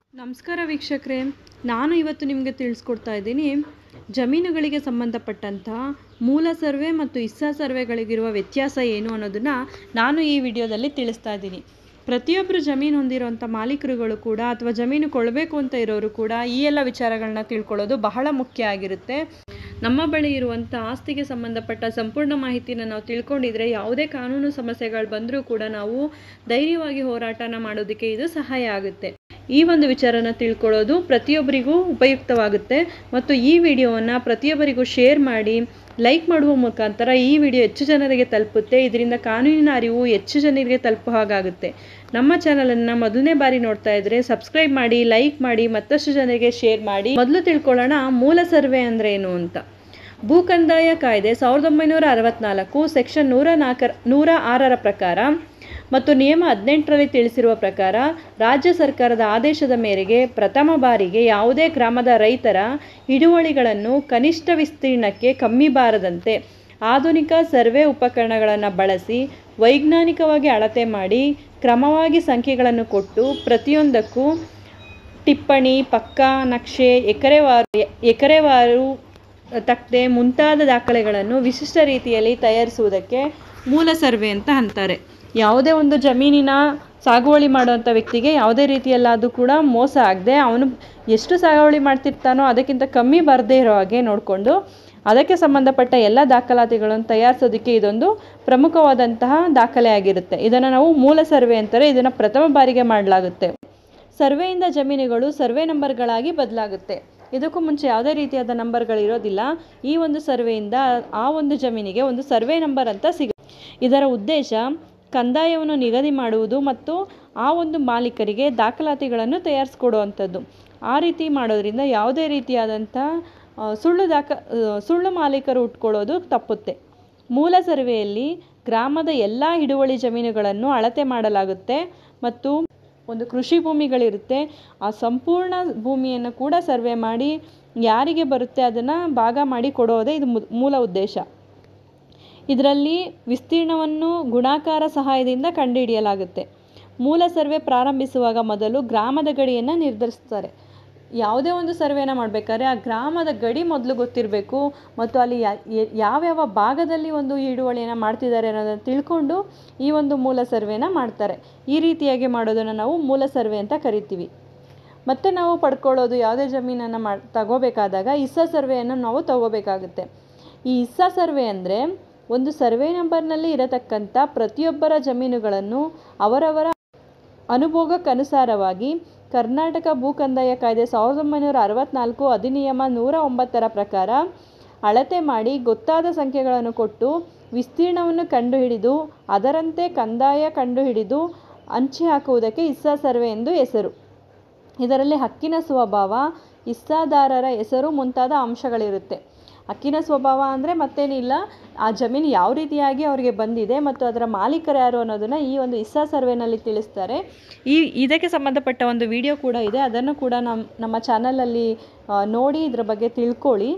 ನಮಸ್ಕಾರ ವೀಕ್ಷಕರೇ ನಾನು ಇವತ್ತು ನಿಮಗೆ ತಿಳಿಸ್ಕೊಡ್ತಾ ಇದ್ದೀನಿ ಜಮೀನುಗಳಿಗೆ ಸಂಬಂಧಪಟ್ಟಂತಹ ಮೂಲ ಸರ್ವೆ ಮತ್ತು ಇಸ್ಸಾ ಸರ್ವೆಗಳಿಗಿರುವ ವ್ಯತ್ಯಾಸ ಏನು ಅನ್ನೋದನ್ನು ನಾನು ಈ ವಿಡಿಯೋದಲ್ಲಿ ತಿಳಿಸ್ತಾ ಇದ್ದೀನಿ ಪ್ರತಿಯೊಬ್ಬರು ಜಮೀನು ಹೊಂದಿರುವಂಥ ಮಾಲೀಕರುಗಳು ಕೂಡ ಅಥವಾ ಜಮೀನು ಕೊಡಬೇಕು ಅಂತ ಇರೋರು ಕೂಡ ಈ ಎಲ್ಲ ವಿಚಾರಗಳನ್ನ ತಿಳ್ಕೊಳ್ಳೋದು ಬಹಳ ಮುಖ್ಯ ಆಗಿರುತ್ತೆ ನಮ್ಮ ಬಳಿ ಇರುವಂಥ ಆಸ್ತಿಗೆ ಸಂಬಂಧಪಟ್ಟ ಸಂಪೂರ್ಣ ಮಾಹಿತಿನ ನಾವು ತಿಳ್ಕೊಂಡಿದ್ರೆ ಯಾವುದೇ ಕಾನೂನು ಸಮಸ್ಯೆಗಳು ಬಂದರೂ ಕೂಡ ನಾವು ಧೈರ್ಯವಾಗಿ ಹೋರಾಟನ ಮಾಡೋದಕ್ಕೆ ಇದು ಸಹಾಯ ಆಗುತ್ತೆ ಈ ಒಂದು ವಿಚಾರನ ತಿಳ್ಕೊಳ್ಳೋದು ಪ್ರತಿಯೊಬ್ಬರಿಗೂ ಉಪಯುಕ್ತವಾಗುತ್ತೆ ಮತ್ತು ಈ ವಿಡಿಯೋವನ್ನು ಪ್ರತಿಯೊಬ್ಬರಿಗೂ ಶೇರ್ ಮಾಡಿ ಲೈಕ್ ಮಾಡುವ ಮುಖಾಂತರ ಈ ವಿಡಿಯೋ ಹೆಚ್ಚು ಜನರಿಗೆ ತಲುಪುತ್ತೆ ಇದರಿಂದ ಕಾನೂನಿನ ಅರಿವು ಹೆಚ್ಚು ಜನರಿಗೆ ತಲುಪೋ ಹಾಗಾಗುತ್ತೆ ನಮ್ಮ ಚಾನಲನ್ನು ಮೊದಲನೇ ಬಾರಿ ನೋಡ್ತಾ ಇದ್ರೆ ಸಬ್ಸ್ಕ್ರೈಬ್ ಮಾಡಿ ಲೈಕ್ ಮಾಡಿ ಮತ್ತಷ್ಟು ಜನರಿಗೆ ಶೇರ್ ಮಾಡಿ ಮೊದಲು ತಿಳ್ಕೊಳ್ಳೋಣ ಮೂಲ ಸರ್ವೆ ಅಂದರೆ ಏನು ಅಂತ ಭೂ ಕಂದಾಯ ಕಾಯ್ದೆ ಸಾವಿರದ ಒಂಬೈನೂರ ಅರವತ್ನಾಲ್ಕು ಸೆಕ್ಷನ್ ನೂರ ನಾಲ್ಕರ ನೂರ ಆರರ ಪ್ರಕಾರ ಮತ್ತು ನಿಯಮ ಹದಿನೆಂಟರಲ್ಲಿ ತಿಳಿಸಿರುವ ಪ್ರಕಾರ ರಾಜ್ಯ ಸರ್ಕಾರದ ಆದೇಶದ ಮೇರೆಗೆ ಪ್ರಥಮ ಬಾರಿಗೆ ಯಾವುದೇ ಗ್ರಾಮದ ರೈತರ ಹಿಡುವಳಿಗಳನ್ನು ಕನಿಷ್ಠ ವಿಸ್ತೀರ್ಣಕ್ಕೆ ಕಮ್ಮಿ ಬಾರದಂತೆ ಆಧುನಿಕ ಸರ್ವೆ ಉಪಕರಣಗಳನ್ನು ಬಳಸಿ ವೈಜ್ಞಾನಿಕವಾಗಿ ಅಳತೆ ಮಾಡಿ ಕ್ರಮವಾಗಿ ಸಂಖ್ಯೆಗಳನ್ನು ಕೊಟ್ಟು ಪ್ರತಿಯೊಂದಕ್ಕೂ ಟಿಪ್ಪಣಿ ಪಕ್ಕಾ ನಕ್ಷೆ ಎಕರೆವಾರು ಎಕರೆವಾರು ತಕ್ಕದೆ ಮುಂತಾದ ದಾಖಲೆಗಳನ್ನು ವಿಶಿಷ್ಟ ರೀತಿಯಲ್ಲಿ ತಯಾರಿಸುವುದಕ್ಕೆ ಮೂಲ ಸರ್ವೆ ಅಂತ ಅಂತಾರೆ ಯಾವುದೇ ಒಂದು ಜಮೀನಿನ ಸಾಗುವಳಿ ಮಾಡುವಂಥ ವ್ಯಕ್ತಿಗೆ ಯಾವುದೇ ರೀತಿಯಲ್ಲಾದರೂ ಕೂಡ ಮೋಸ ಆಗದೆ ಅವನು ಎಷ್ಟು ಸಾಗುವಳಿ ಮಾಡ್ತಿರ್ತಾನೋ ಅದಕ್ಕಿಂತ ಕಮ್ಮಿ ಬರದೇ ಇರೋ ಹಾಗೆ ನೋಡಿಕೊಂಡು ಅದಕ್ಕೆ ಸಂಬಂಧಪಟ್ಟ ಎಲ್ಲ ದಾಖಲಾತಿಗಳನ್ನು ತಯಾರಿಸೋದಕ್ಕೆ ಇದೊಂದು ಪ್ರಮುಖವಾದಂತಹ ದಾಖಲೆ ಆಗಿರುತ್ತೆ ಇದನ್ನು ನಾವು ಮೂಲ ಸರ್ವೆ ಅಂತಾರೆ ಇದನ್ನು ಪ್ರಥಮ ಬಾರಿಗೆ ಮಾಡಲಾಗುತ್ತೆ ಸರ್ವೆಯಿಂದ ಜಮೀನುಗಳು ಸರ್ವೆ ನಂಬರ್ಗಳಾಗಿ ಬದಲಾಗುತ್ತೆ ಇದಕ್ಕೂ ಮುಂಚೆ ಯಾವುದೇ ರೀತಿಯಾದ ನಂಬರ್ಗಳಿರೋದಿಲ್ಲ ಈ ಒಂದು ಸರ್ವೆಯಿಂದ ಆ ಒಂದು ಜಮೀನಿಗೆ ಒಂದು ಸರ್ವೆ ನಂಬರ್ ಅಂತ ಸಿಗ ಇದರ ಉದ್ದೇಶ ಕಂದಾಯವನ್ನು ನಿಗದಿ ಮಾಡುವುದು ಮತ್ತು ಆ ಒಂದು ಮಾಲೀಕರಿಗೆ ದಾಖಲಾತಿಗಳನ್ನು ತಯಾರಿಸ್ಕೊಡುವಂಥದ್ದು ಆ ರೀತಿ ಮಾಡೋದ್ರಿಂದ ಯಾವುದೇ ರೀತಿಯಾದಂಥ ಸುಳ್ಳು ದಾಖ ಸುಳ್ಳು ಮಾಲೀಕರು ಉಟ್ಕೊಳ್ಳೋದು ತಪ್ಪುತ್ತೆ ಮೂಲ ಸರ್ವೆಯಲ್ಲಿ ಗ್ರಾಮದ ಎಲ್ಲ ಹಿಡುವಳಿ ಜಮೀನುಗಳನ್ನು ಅಳತೆ ಮಾಡಲಾಗುತ್ತೆ ಮತ್ತು ಒಂದು ಕೃಷಿ ಭೂಮಿಗಳಿರುತ್ತೆ ಆ ಸಂಪೂರ್ಣ ಭೂಮಿಯನ್ನು ಕೂಡ ಸರ್ವೆ ಮಾಡಿ ಯಾರಿಗೆ ಬರುತ್ತೆ ಅದನ್ನು ಭಾಗ ಮಾಡಿ ಕೊಡೋದೇ ಇದು ಮೂಲ ಉದ್ದೇಶ ಇದರಲ್ಲಿ ವಿಸ್ತೀರ್ಣವನ್ನು ಗುಣಾಕಾರ ಸಹಾಯದಿಂದ ಕಂಡುಹಿಡಿಯಲಾಗುತ್ತೆ ಮೂಲ ಸರ್ವೆ ಪ್ರಾರಂಭಿಸುವಾಗ ಮೊದಲು ಗ್ರಾಮದ ಗಡಿಯನ್ನು ನಿರ್ಧರಿಸ್ತಾರೆ ಯಾವುದೇ ಒಂದು ಸರ್ವೆನ ಮಾಡಬೇಕಾದ್ರೆ ಆ ಗ್ರಾಮದ ಗಡಿ ಮೊದಲು ಗೊತ್ತಿರಬೇಕು ಮತ್ತು ಅಲ್ಲಿ ಯಾವ್ಯಾವ ಭಾಗದಲ್ಲಿ ಒಂದು ಹಿಡುವಳಿಯನ್ನು ಮಾಡ್ತಿದ್ದಾರೆ ಅನ್ನೋದನ್ನು ತಿಳ್ಕೊಂಡು ಈ ಒಂದು ಮೂಲ ಸರ್ವೆನ ಮಾಡ್ತಾರೆ ಈ ರೀತಿಯಾಗಿ ಮಾಡೋದನ್ನು ನಾವು ಮೂಲ ಸರ್ವೆ ಅಂತ ಕರಿತೀವಿ ಮತ್ತು ನಾವು ಪಡ್ಕೊಳ್ಳೋದು ಯಾವುದೇ ಜಮೀನನ್ನು ಮಾಡಿ ತಗೋಬೇಕಾದಾಗ ಇಸ್ಸಾ ಸರ್ವೆಯನ್ನು ನಾವು ತಗೋಬೇಕಾಗುತ್ತೆ ಈ ಇಸ್ಸಾ ಸರ್ವೆ ಅಂದರೆ ಒಂದು ಸರ್ವೆ ನಂಬರ್ನಲ್ಲಿ ಇರತಕ್ಕಂಥ ಪ್ರತಿಯೊಬ್ಬರ ಜಮೀನುಗಳನ್ನು ಅವರವರ ಅನುಭೋಗಕ್ಕನುಸಾರವಾಗಿ ಕರ್ನಾಟಕ ಭೂ ಕಂದಾಯ ಕಾಯ್ದೆ ಸಾವಿರದ ಒಂಬೈನೂರ ಅರವತ್ನಾಲ್ಕು ಅಧಿನಿಯಮ ನೂರ ಒಂಬತ್ತರ ಪ್ರಕಾರ ಅಳತೆ ಮಾಡಿ ಗೊತ್ತಾದ ಸಂಖ್ಯೆಗಳನ್ನು ಕೊಟ್ಟು ವಿಸ್ತೀರ್ಣವನ್ನು ಕಂಡುಹಿಡಿದು ಅದರಂತೆ ಕಂದಾಯ ಕಂಡುಹಿಡಿದು ಹಂಚಿ ಹಾಕುವುದಕ್ಕೆ ಇಸ್ಸಾ ಸರ್ವೆ ಎಂದು ಹೆಸರು ಇದರಲ್ಲಿ ಹಕ್ಕಿನ ಸ್ವಭಾವ ಇಸ್ಸಾದಾರರ ಹೆಸರು ಮುಂತಾದ ಅಂಶಗಳಿರುತ್ತೆ ಹಕ್ಕಿನ ಸ್ವಭಾವ ಅಂದರೆ ಮತ್ತೇನಿಲ್ಲ ಆ ಜಮೀನು ಯಾವ ರೀತಿಯಾಗಿ ಅವರಿಗೆ ಬಂದಿದೆ ಮತ್ತು ಅದರ ಮಾಲೀಕರು ಯಾರು ಅನ್ನೋದನ್ನು ಈ ಒಂದು ಇಸ್ಸಾ ಸರ್ವೆನಲ್ಲಿ ತಿಳಿಸ್ತಾರೆ ಈ ಇದಕ್ಕೆ ಸಂಬಂಧಪಟ್ಟ ಒಂದು ವಿಡಿಯೋ ಕೂಡ ಇದೆ ಅದನ್ನು ಕೂಡ ನಮ್ಮ ನಮ್ಮ ಚಾನಲಲ್ಲಿ ನೋಡಿ ಇದರ ಬಗ್ಗೆ ತಿಳ್ಕೊಳ್ಳಿ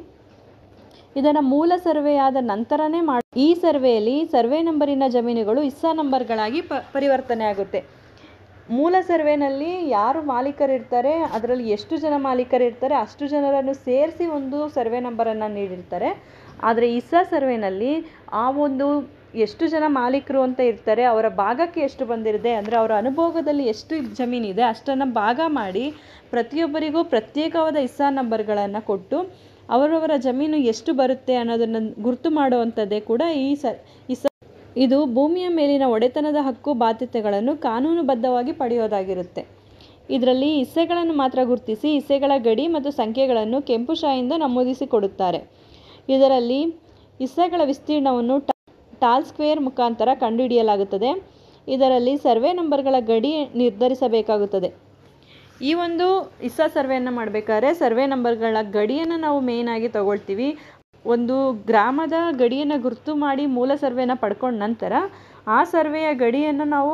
ಇದನ್ನು ಮೂಲ ಸರ್ವೆ ಆದ ನಂತರನೇ ಮಾಡಿ ಈ ಸರ್ವೆಯಲ್ಲಿ ಸರ್ವೆ ನಂಬರಿನ ಜಮೀನುಗಳು ಇಸ್ಸಾ ನಂಬರ್ಗಳಾಗಿ ಪ ಪರಿವರ್ತನೆ ಆಗುತ್ತೆ ಮೂಲ ಸರ್ವೆನಲ್ಲಿ ಯಾರು ಮಾಲೀಕರಿರ್ತಾರೆ ಅದರಲ್ಲಿ ಎಷ್ಟು ಜನ ಮಾಲೀಕರಿರ್ತಾರೆ ಅಷ್ಟು ಜನರನ್ನು ಸೇರಿಸಿ ಒಂದು ಸರ್ವೆ ನಂಬರನ್ನು ನೀಡಿರ್ತಾರೆ ಆದರೆ ಇಸ್ಸಾ ಸರ್ವೆನಲ್ಲಿ ಆ ಒಂದು ಎಷ್ಟು ಜನ ಮಾಲೀಕರು ಅಂತ ಇರ್ತಾರೆ ಅವರ ಭಾಗಕ್ಕೆ ಎಷ್ಟು ಬಂದಿರುತ್ತೆ ಅಂದರೆ ಅವರ ಅನುಭೋಗದಲ್ಲಿ ಎಷ್ಟು ಜಮೀನಿದೆ ಅಷ್ಟನ್ನು ಭಾಗ ಮಾಡಿ ಪ್ರತಿಯೊಬ್ಬರಿಗೂ ಪ್ರತ್ಯೇಕವಾದ ಇಸ್ಸಾ ನಂಬರ್ಗಳನ್ನು ಕೊಟ್ಟು ಅವರವರ ಜಮೀನು ಎಷ್ಟು ಬರುತ್ತೆ ಅನ್ನೋದನ್ನು ಗುರುತು ಮಾಡುವಂಥದ್ದೇ ಕೂಡ ಈ ಸ ಇಸ್ಸಾ ಇದು ಭೂಮಿಯ ಮೇಲಿನ ಒಡೆತನದ ಹಕ್ಕು ಬಾಧ್ಯತೆಗಳನ್ನು ಕಾನೂನುಬದ್ಧವಾಗಿ ಪಡೆಯೋದಾಗಿರುತ್ತೆ ಇದರಲ್ಲಿ ಇಸ್ಸೆಗಳನ್ನು ಮಾತ್ರ ಗುರುತಿಸಿ ಇಸ್ಸೆಗಳ ಗಡಿ ಮತ್ತು ಸಂಖ್ಯೆಗಳನ್ನು ಕೆಂಪು ಶಾಯಿಂದ ನಮೂದಿಸಿ ಕೊಡುತ್ತಾರೆ ಇದರಲ್ಲಿ ಇಸ್ಸೆಗಳ ವಿಸ್ತೀರ್ಣವನ್ನು ಟಾಲ್ ಸ್ಕ್ವೇರ್ ಮುಖಾಂತರ ಕಂಡುಹಿಡಿಯಲಾಗುತ್ತದೆ ಇದರಲ್ಲಿ ಸರ್ವೆ ನಂಬರ್ಗಳ ಗಡಿ ನಿರ್ಧರಿಸಬೇಕಾಗುತ್ತದೆ ಈ ಒಂದು ಇಸ್ಸಾ ಸರ್ವೆಯನ್ನು ಮಾಡಬೇಕಾದ್ರೆ ಸರ್ವೆ ನಂಬರ್ಗಳ ಗಡಿಯನ್ನು ನಾವು ಮೇಯ್ನಾಗಿ ತಗೊಳ್ತೀವಿ ಒಂದು ಗ್ರಾಮದ ಗಡಿಯನ್ನು ಗುರುತು ಮಾಡಿ ಮೂಲ ಸರ್ವೆನ ಪಡ್ಕೊಂಡ ನಂತರ ಆ ಸರ್ವೆಯ ಗಡಿಯನ್ನು ನಾವು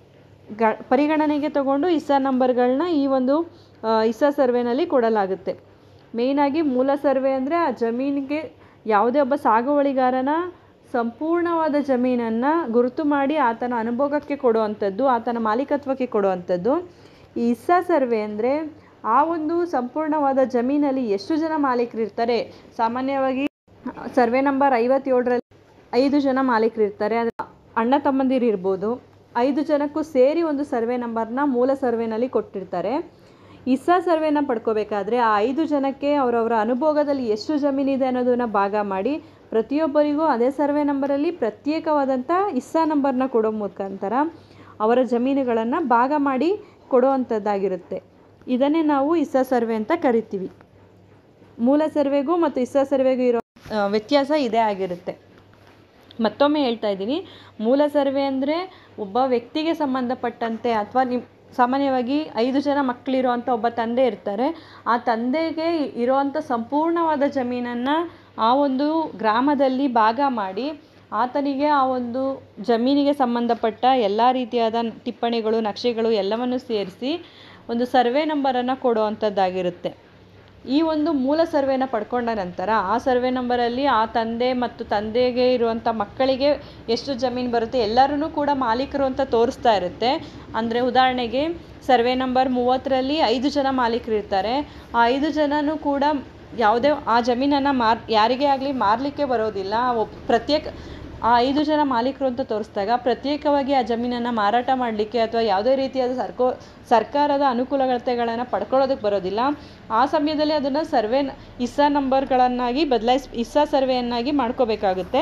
ಗ ಪರಿಗಣನೆಗೆ ತಗೊಂಡು ಇಸ್ಸಾ ನಂಬರ್ಗಳನ್ನ ಈ ಒಂದು ಇಸ್ಸಾ ಸರ್ವೆನಲ್ಲಿ ಕೊಡಲಾಗುತ್ತೆ ಮೇಯ್ನಾಗಿ ಮೂಲ ಸರ್ವೆ ಅಂದರೆ ಆ ಜಮೀನಿಗೆ ಯಾವುದೇ ಒಬ್ಬ ಸಾಗುವಳಿಗಾರನ ಸಂಪೂರ್ಣವಾದ ಜಮೀನನ್ನು ಗುರುತು ಮಾಡಿ ಆತನ ಅನುಭೋಗಕ್ಕೆ ಕೊಡುವಂಥದ್ದು ಆತನ ಮಾಲೀಕತ್ವಕ್ಕೆ ಕೊಡುವಂಥದ್ದು ಈ ಇಸ್ಸಾ ಸರ್ವೆ ಅಂದರೆ ಆ ಒಂದು ಸಂಪೂರ್ಣವಾದ ಜಮೀನಲ್ಲಿ ಎಷ್ಟು ಜನ ಮಾಲೀಕರು ಇರ್ತಾರೆ ಸಾಮಾನ್ಯವಾಗಿ ಸರ್ವೆ ನಂಬರ್ ಐವತ್ತೇಳರಲ್ಲಿ ಐದು ಜನ ಮಾಲೀಕರು ಇರ್ತಾರೆ ಅಂದರೆ ಅಣ್ಣ ತಮ್ಮಂದಿರು ಇರ್ಬೋದು ಐದು ಜನಕ್ಕೂ ಸೇರಿ ಒಂದು ಸರ್ವೆ ನಂಬರ್ನ ಮೂಲ ಸರ್ವೆನಲ್ಲಿ ಕೊಟ್ಟಿರ್ತಾರೆ ಇಸ್ಸಾ ಸರ್ವೆನ ಪಡ್ಕೋಬೇಕಾದ್ರೆ ಆ ಐದು ಜನಕ್ಕೆ ಅವರವರ ಅನುಭೋಗದಲ್ಲಿ ಎಷ್ಟು ಜಮೀನಿದೆ ಅನ್ನೋದನ್ನು ಭಾಗ ಮಾಡಿ ಪ್ರತಿಯೊಬ್ಬರಿಗೂ ಅದೇ ಸರ್ವೆ ನಂಬರಲ್ಲಿ ಪ್ರತ್ಯೇಕವಾದಂಥ ಇಸ್ಸಾ ನಂಬರ್ನ ಕೊಡೋ ಮುಖಾಂತರ ಅವರ ಜಮೀನುಗಳನ್ನು ಭಾಗ ಮಾಡಿ ಕೊಡುವಂಥದ್ದಾಗಿರುತ್ತೆ ಇದನ್ನೇ ನಾವು ಇಸ್ಸಾ ಸರ್ವೆ ಅಂತ ಕರಿತೀವಿ ಮೂಲ ಸರ್ವೆಗೂ ಮತ್ತು ಇಸ್ಸಾ ಸರ್ವೆಗೂ ಇರೋ ಆ, ವ್ಯತ್ಯಾಸ ಇದೇ ಆಗಿರುತ್ತೆ ಮತ್ತೊಮ್ಮೆ ಹೇಳ್ತಾ ಇದ್ದೀನಿ ಮೂಲ ಸರ್ವೆ ಅಂದರೆ ಒಬ್ಬ ವ್ಯಕ್ತಿಗೆ ಸಂಬಂಧಪಟ್ಟಂತೆ ಅಥವಾ ನಿಮ್ಮ ಸಾಮಾನ್ಯವಾಗಿ ಐದು ಜನ ಮಕ್ಕಳಿರುವಂಥ ಒಬ್ಬ ತಂದೆ ಇರ್ತಾರೆ ಆ ತಂದೆಗೆ ಇರುವಂಥ ಸಂಪೂರ್ಣವಾದ ಜಮೀನನ್ನು ಆ ಒಂದು ಗ್ರಾಮದಲ್ಲಿ ಭಾಗ ಮಾಡಿ ಆತನಿಗೆ ಆ ಒಂದು ಜಮೀನಿಗೆ ಸಂಬಂಧಪಟ್ಟ ಎಲ್ಲ ರೀತಿಯಾದ ಟಿಪ್ಪಣಿಗಳು ನಕ್ಷೆಗಳು ಎಲ್ಲವನ್ನು ಸೇರಿಸಿ ಒಂದು ಸರ್ವೆ ನಂಬರನ್ನು ಕೊಡುವಂಥದ್ದಾಗಿರುತ್ತೆ ಈ ಒಂದು ಮೂಲ ಸರ್ವೆನ ಪಡ್ಕೊಂಡ ನಂತರ ಆ ಸರ್ವೆ ನಂಬರಲ್ಲಿ ಆ ತಂದೆ ಮತ್ತು ತಂದೆಗೆ ಇರುವಂಥ ಮಕ್ಕಳಿಗೆ ಎಷ್ಟು ಜಮೀನು ಬರುತ್ತೆ ಎಲ್ಲರೂ ಕೂಡ ಮಾಲೀಕರು ಅಂತ ತೋರಿಸ್ತಾ ಇರುತ್ತೆ ಅಂದರೆ ಉದಾಹರಣೆಗೆ ಸರ್ವೆ ನಂಬರ್ ಮೂವತ್ತರಲ್ಲಿ ಐದು ಜನ ಮಾಲೀಕರು ಇರ್ತಾರೆ ಆ ಐದು ಜನನೂ ಕೂಡ ಯಾವುದೇ ಆ ಜಮೀನನ್ನು ಮಾರ್ ಯಾರಿಗೇ ಆಗಲಿ ಮಾರಲಿಕ್ಕೆ ಬರೋದಿಲ್ಲ ಒಬ್ಬ ಪ್ರತ್ಯೇಕ ಆ ಐದು ಜನ ಮಾಲೀಕರು ಅಂತ ತೋರಿಸಿದಾಗ ಪ್ರತ್ಯೇಕವಾಗಿ ಆ ಜಮೀನನ್ನು ಮಾರಾಟ ಮಾಡಲಿಕ್ಕೆ ಅಥವಾ ಯಾವುದೇ ರೀತಿಯಾದ ಸರ್ಕೋ ಸರ್ಕಾರದ ಅನುಕೂಲತೆಗಳನ್ನು ಪಡ್ಕೊಳ್ಳೋದಕ್ಕೆ ಬರೋದಿಲ್ಲ ಆ ಸಮಯದಲ್ಲಿ ಅದನ್ನು ಸರ್ವೆ ಇಸ್ಸಾ ನಂಬರ್ಗಳನ್ನಾಗಿ ಬದಲಾಯಿಸ್ ಇಸ್ಸಾ ಸರ್ವೆಯನ್ನಾಗಿ ಮಾಡ್ಕೋಬೇಕಾಗುತ್ತೆ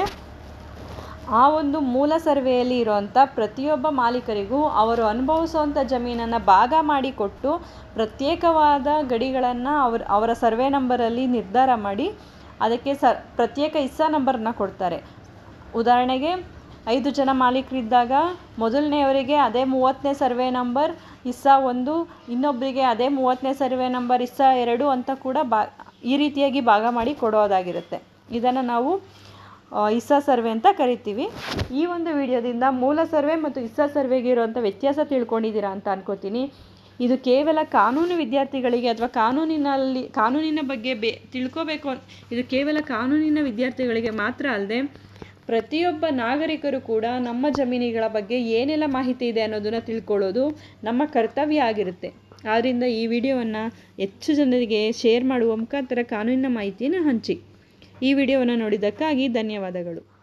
ಆ ಒಂದು ಮೂಲ ಸರ್ವೆಯಲ್ಲಿ ಇರುವಂಥ ಪ್ರತಿಯೊಬ್ಬ ಮಾಲೀಕರಿಗೂ ಅವರು ಅನುಭವಿಸುವಂಥ ಜಮೀನನ್ನು ಭಾಗ ಮಾಡಿ ಕೊಟ್ಟು ಪ್ರತ್ಯೇಕವಾದ ಗಡಿಗಳನ್ನು ಅವ್ರ ಅವರ ಸರ್ವೆ ನಂಬರಲ್ಲಿ ನಿರ್ಧಾರ ಮಾಡಿ ಅದಕ್ಕೆ ಸ ಪ್ರತ್ಯೇಕ ಇಸ್ಸಾ ನಂಬರನ್ನ ಕೊಡ್ತಾರೆ ಉದಾಹರಣೆಗೆ ಐದು ಜನ ಮಾಲೀಕರಿದ್ದಾಗ ಮೊದಲನೆಯವರಿಗೆ ಅದೇ ಮೂವತ್ತನೇ ಸರ್ವೆ ನಂಬರ್ ಇಸ್ಸಾ ಒಂದು ಇನ್ನೊಬ್ಬರಿಗೆ ಅದೇ ಮೂವತ್ತನೇ ಸರ್ವೆ ನಂಬರ್ ಇಸ್ಸಾ ಎರಡು ಅಂತ ಕೂಡ ಬಾ ಈ ರೀತಿಯಾಗಿ ಭಾಗ ಮಾಡಿ ಕೊಡೋದಾಗಿರುತ್ತೆ ಇದನ್ನು ನಾವು ಆ, ಇಸ್ಸಾ ಸರ್ವೆ ಅಂತ ಕರಿತೀವಿ ಈ ಒಂದು ವಿಡಿಯೋದಿಂದ ಮೂಲ ಸರ್ವೆ ಮತ್ತು ಇಸ್ಸಾ ಸರ್ವೆಗೆ ಇರುವಂಥ ವ್ಯತ್ಯಾಸ ತಿಳ್ಕೊಂಡಿದ್ದೀರಾ ಅಂತ ಅನ್ಕೋತೀನಿ ಇದು ಕೇವಲ ಕಾನೂನು ವಿದ್ಯಾರ್ಥಿಗಳಿಗೆ ಅಥವಾ ಕಾನೂನಿನಲ್ಲಿ ಕಾನೂನಿನ ಬಗ್ಗೆ ಬೇ ತಿಳ್ಕೋಬೇಕು ಅನ್- ಇದು ಕೇವಲ ಕಾನೂನಿನ ವಿದ್ಯಾರ್ಥಿಗಳಿಗೆ ಮಾತ್ರ ಅಲ್ಲದೆ ಪ್ರತಿಯೊಬ್ಬ ನಾಗರಿಕರು ಕೂಡ ನಮ್ಮ ಜಮೀನುಗಳ ಬಗ್ಗೆ ಏನೆಲ್ಲ ಮಾಹಿತಿ ಇದೆ ಅನ್ನೋದನ್ನು ತಿಳ್ಕೊಳ್ಳೋದು ನಮ್ಮ ಕರ್ತವ್ಯ ಆಗಿರುತ್ತೆ ಆದ್ದರಿಂದ ಈ ವಿಡಿಯೋವನ್ನು ಹೆಚ್ಚು ಜನರಿಗೆ ಶೇರ್ ಮಾಡುವ ಮುಖಾಂತರ ಕಾನೂನಿನ ಮಾಹಿತಿಯನ್ನು ಹಂಚಿ ಈ ವಿಡಿಯೋವನ್ನು ನೋಡಿದ್ದಕ್ಕಾಗಿ ಧನ್ಯವಾದಗಳು